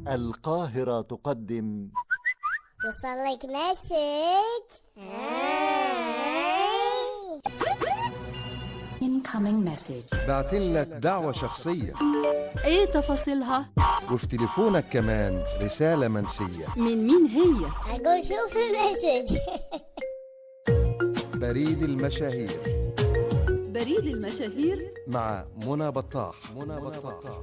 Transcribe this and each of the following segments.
القاهرة تقدم وصل لك مسج Incoming message. بعتلك دعوة شخصية ايه تفاصيلها وفي تليفونك كمان رسالة منسية من مين هي اقول شوف المسج بريد المشاهير بريد المشاهير مع منى بطاح منى بطاح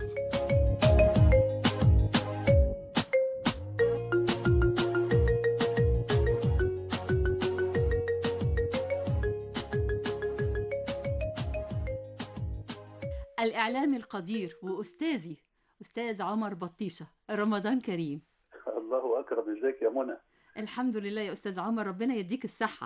الاعلامي القدير واستاذي استاذ عمر بطيشه رمضان كريم الله اكرم ازيك يا منى الحمد لله يا استاذ عمر ربنا يديك الصحه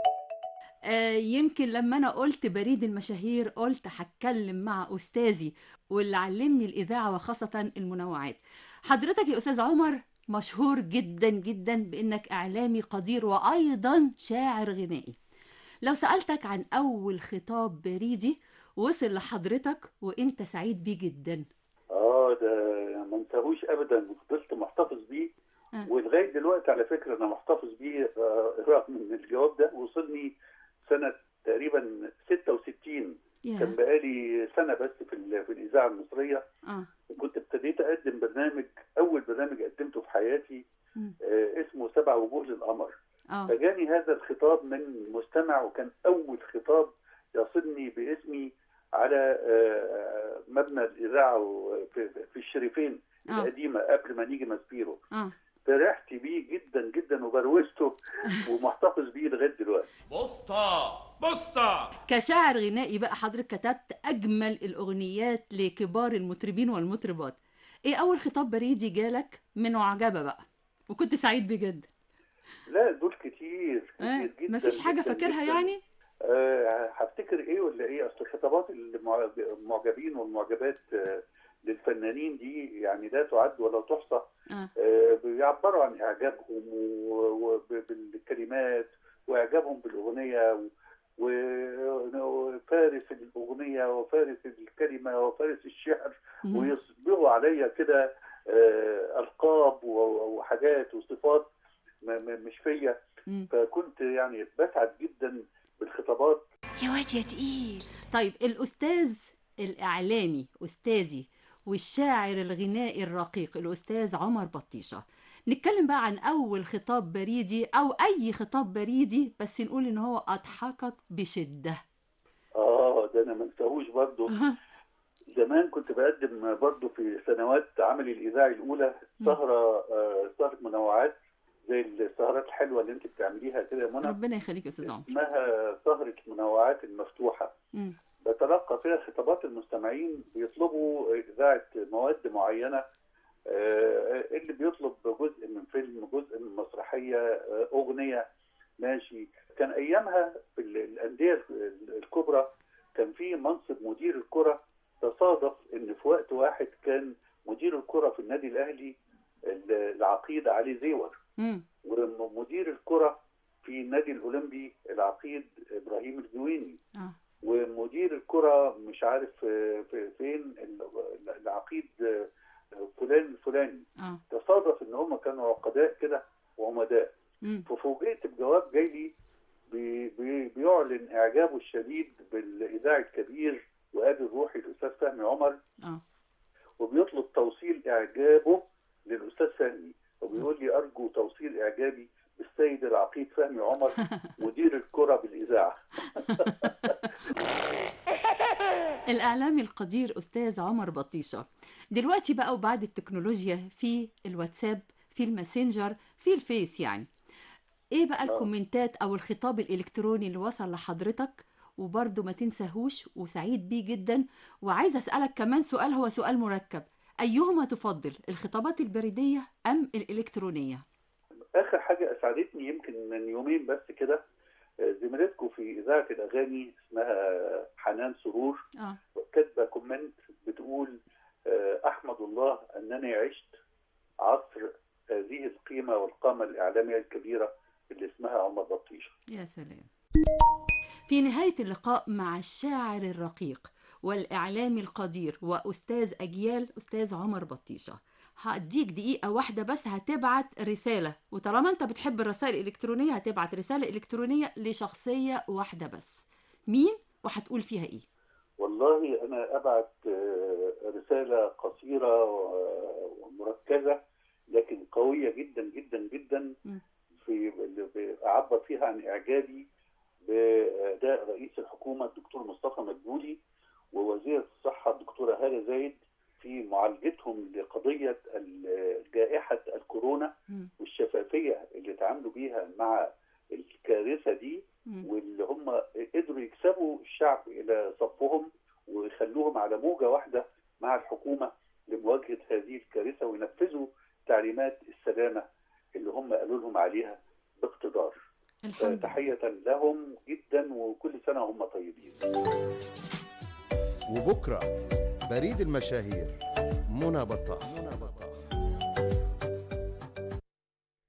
آه يمكن لما انا قلت بريد المشاهير قلت هتكلم مع استاذي واللي علمني الاذاعه وخاصه المنوعات حضرتك يا استاذ عمر مشهور جدا جدا بانك اعلامي قدير وايضا شاعر غنائي لو سالتك عن اول خطاب بريدي وصل لحضرتك وانت سعيد بيه جدا اه ده ما انساهوش ابدا فضلت محتفظ بيه آه. ولغايه دلوقتي على فكره انا محتفظ بيه آه، رغم ان الجواب ده وصلني سنه تقريبا 66 يا كان بقالي سنه بس في ال- في الاذاعه المصريه اه وكنت ابتديت اقدم برنامج اول برنامج قدمته في حياتي مم. آه، اسمه سبع وجوه للقمر اه فجاني هذا الخطاب من مستمع وكان اول خطاب يصلني باسمي على آه، مبنى الاذاعه و- في في الشريفين اه القديمه قبل ما نيجي ماسبيرو اه فرحت بيه جدا جدا وبروزته ومحتفظ بيه لغايه دلوقتي بسطة بسطة كشاعر غنائي بقى حضرتك كتبت اجمل الاغنيات لكبار المطربين والمطربات ايه اول خطاب بريدي جالك من عجبه بقى وكنت سعيد بيه جدا لا دول كتير كتير آه. جدا مفيش حاجه جداً فاكرها جداً. يعني آه، هفتكر ايه ولا ايه اصل خطابات المعجب- المعجبين والمعجبات آه، للفنانين دي يعني لا تعد ولا تحصى اه آه، بيعبروا عن اعجابهم و- و- بالكلمات واعجابهم بالاغنيه و- وفارس الاغنيه وفارس الكلمه وفارس الشعر مم. ويصبغوا عليا كده آه، القاب و- وحاجات وصفات م- م- مش فيا مم. فكنت يعني بسعد جدا بالخطابات يا واد يا تقيل طيب الاستاذ الاعلامي استاذي والشاعر الغنائي الرقيق الاستاذ عمر بطيشه نتكلم بقى عن اول خطاب بريدي او اي خطاب بريدي بس نقول ان هو اضحكك بشده اه ده انا ما انساهوش برضه زمان كنت بقدم برضه في سنوات عملي الاذاعي الاولى سهره آه، سهره منوعات زي السهرات الحلوه اللي انت بتعمليها كده يا منى ربنا يخليك يا استاذ عمر اسمها سهره المنوعات المفتوحه مم. بتلقى فيها خطابات المستمعين بيطلبوا اذاعه مواد معينه آه، اللي بيطلب جزء من فيلم جزء من مسرحيه آه، اغنيه ماشي كان ايامها في ال- الانديه الكبرى كان في منصب مدير الكره تصادف ان في وقت واحد كان مدير الكره في النادي الاهلي العقيد علي زيور مم. ومدير الكره في النادي الاولمبي العقيد ابراهيم الجويني اه ومدير الكرة مش عارف في في- فين ال- العقيد فلان الفلاني اه تصادف ان هم كانوا عقداء كده وعمداء مم. ففوجئت بجواب جاي لي بي بي بيعلن اعجابه الشديد بالاذاعي الكبير وابي الروحي الاستاذ فهمي عمر اه وبيطلب توصيل اعجابه للاستاذ فهمي وبيقول لي ارجو توصيل اعجابي بالسيد العقيد فهمي عمر مدير الكرة بالاذاعه الإعلامي القدير أستاذ عمر بطيشة دلوقتي بقى وبعد التكنولوجيا في الواتساب في الماسنجر في الفيس يعني إيه بقى الكومنتات أو الخطاب الإلكتروني اللي وصل لحضرتك وبرضه ما تنساهوش وسعيد بيه جدا وعايزة أسألك كمان سؤال هو سؤال مركب أيهما تفضل الخطابات البريدية أم الإلكترونية؟ اخر حاجه اسعدتني يمكن من يومين بس كده آه، زميلتكم في اذاعه الاغاني اسمها حنان سرور آه كاتبه كومنت بتقول آه، احمد الله انني عشت عصر هذه القيمه والقامه الاعلاميه الكبيره اللي اسمها عمر بطيشه يا سلام في نهاية اللقاء مع الشاعر الرقيق والإعلامي القدير وأستاذ أجيال أستاذ عمر بطيشة هديك دقيقة واحدة بس هتبعت رسالة وطالما انت بتحب الرسائل الإلكترونية هتبعت رسالة إلكترونية لشخصية واحدة بس مين وهتقول فيها ايه والله انا ابعت آه، رساله قصيره و- ومركزه لكن قويه جدا جدا جدا م. في اللي اعبر فيها عن اعجابي باداء رئيس الحكومه الدكتور مصطفى مدبولي ووزيره الصحه الدكتوره هاله زايد في معالجتهم لقضيه ال- جائحه الكورونا مم. والشفافيه اللي تعاملوا بيها مع الكارثه دي مم. واللي هم قدروا يكسبوا الشعب الى صفهم ويخلوهم على موجه واحده مع الحكومه لمواجهه هذه الكارثه وينفذوا تعليمات السلامه اللي هم قالوا لهم عليها باقتدار. الحمد لله تحيه لهم جدا وكل سنه هم طيبين. وبكرة بريد المشاهير منى بطاح